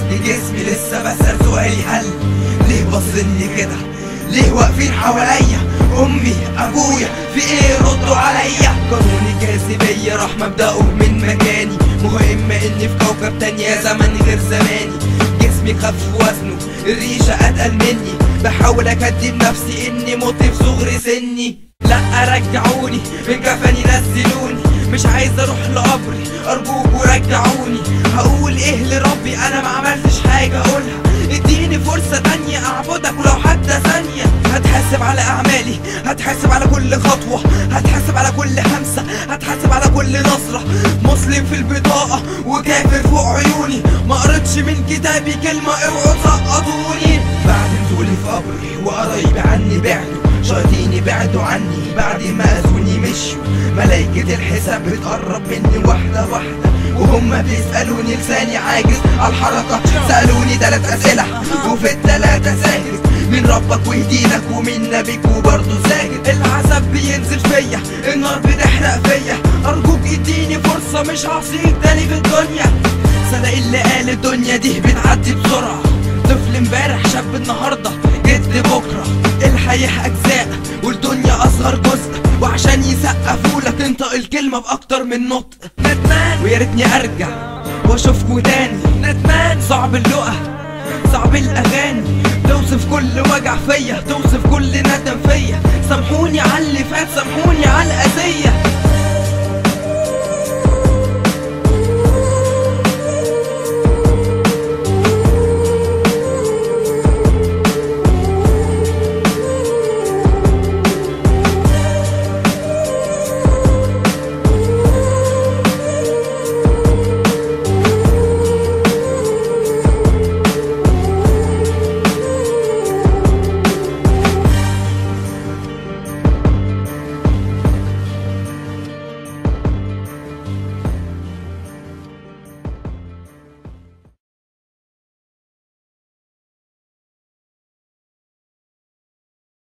وزن جسمي لسه بسأل سؤالي هل ليه بصني كده ليه واقفين حواليا امي ابويا في ايه ردوا عليا قانون الجاذبية راح مبدأه من مكاني مهم اني في كوكب تانية زمن غير زماني جسمي خف وزنه الريشة اتقل مني بحاول اكدب نفسي اني مت في صغر سني لا رجعوني من كفني نزلوني مش عايز اروح لقبري ارجوكوا رجعوني هقول ايه لربي انا ما عملتش حاجة اقولها اديني فرصة تانية اعبدك ولو حتى ثانية هتحاسب على اعمالي هتحاسب على كل خطوة هتحاسب على كل همسة هتحاسب على كل نظرة مسلم في البطاقة وكافر فوق عيوني ما قريتش من كتابي كلمة اوعوا تسقطوني بعد نزولي في قبري وقرايبي عني بعدوا شياطيني بعدوا عني بعد ما اذوني مشيوا ملايكة الحساب بتقرب مني واحدة واحدة وهم بيسألوني لساني عاجز على الحركة سألوني تلات أسئلة وفي التلاتة ساكت مين ربك ويهدينك ومين نبيك وبرضه ساكت العذاب بينزل فيا النار بتحرق فيا أرجوك اديني فرصة مش هصير تاني في الدنيا صدق اللي قال الدنيا دي بتعدي بسرعة طفل امبارح شاب النهارده جد بكره الحياه اجزاء والدنيا اصغر جزء وعشان يسقفوا لك انطق الكلمه باكتر من نطق ندمان ويا ريتني ارجع واشوفكوا تاني ندمان صعب اللقا صعب الاغاني توصف كل وجع فيا توصف كل ندم فيا سامحوني على اللي فات سامحوني على الاذيه